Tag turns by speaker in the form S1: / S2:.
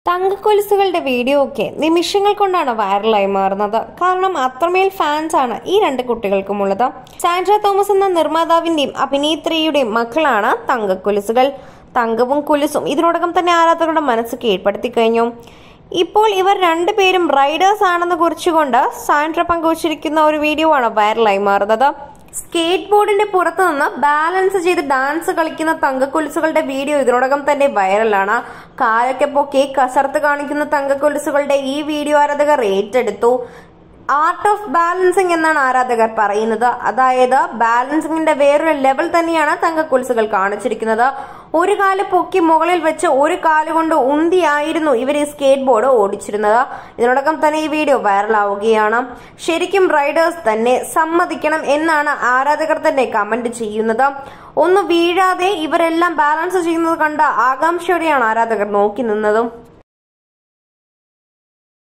S1: തങ്കക്കൊലുസുകളുടെ video ഒക്കെ നിമിഷങ്ങൾ കൊണ്ടാണ് വൈറലായി മാറുന്നത് കാരണം അത്രമേൽ ഫാൻസ് ആണ് ഈ രണ്ട് കുട്ടികൾക്കുമുള്ളത് സാൻഡ്ര തോമസ് എന്ന നിർമ്മാതാവിന്റെയും അഭിനേത്രിയുടെയും മക്കളാണ് തങ്കക്കൊലുസുകൾ തങ്കവും കുലുസും ഇതിനോടകം തന്നെ ആരാധകരുടെ മനസ്സ് കീഴ്പ്പെടുത്തി കഴിഞ്ഞു ഇപ്പോൾ ഇവർ രണ്ടുപേരും റൈഡേഴ്സ് ആണെന്ന് കുറിച്ചുകൊണ്ട് സാൻഡ്ര പങ്കുവച്ചിരിക്കുന്ന ഒരു വീഡിയോ ആണ് വൈറലായി മാറുന്നത് സ്കേറ്റ് ബോർഡിന്റെ പുറത്തു നിന്ന് ബാലൻസ് ചെയ്ത് ഡാൻസ് കളിക്കുന്ന തങ്കക്കൊലുസുകളുടെ വീഡിയോ ഇതിനോടകം തന്നെ വൈറലാണ് കാലൊക്കെ പൊക്കി കസർത്ത് കാണിക്കുന്ന തങ്കക്കൊലുസുകളുടെ ഈ വീഡിയോ ആരാധകർ ഏറ്റെടുത്തു ആർട്ട് ഓഫ് ബാലൻസിങ് എന്നാണ് ആരാധകർ പറയുന്നത് അതായത് ബാലൻസിങ്ങിന്റെ വേറൊരു ലെവൽ തന്നെയാണ് തങ്കക്കൊലുസുകൾ കാണിച്ചിരിക്കുന്നത് ഒരു കാല് പൊക്കി മുകളിൽ വെച്ച് ഒരു കാല് കൊണ്ട് ഉന്തിയായിരുന്നു ഇവർ ഈ സ്കേറ്റ് ബോർഡ് ഓടിച്ചിരുന്നത് ഇതിനോടകം തന്നെ ഈ വീഡിയോ വൈറലാവുകയാണ് ശരിക്കും റൈഡേഴ്സ് തന്നെ സമ്മതിക്കണം എന്നാണ് ആരാധകർ തന്നെ കമന്റ് ചെയ്യുന്നത് ഒന്ന് വീഴാതെ ഇവരെല്ലാം ബാലൻസ് ചെയ്യുന്നത് കണ്ട ആകാംക്ഷയോടെയാണ് ആരാധകർ നോക്കി നിന്നതും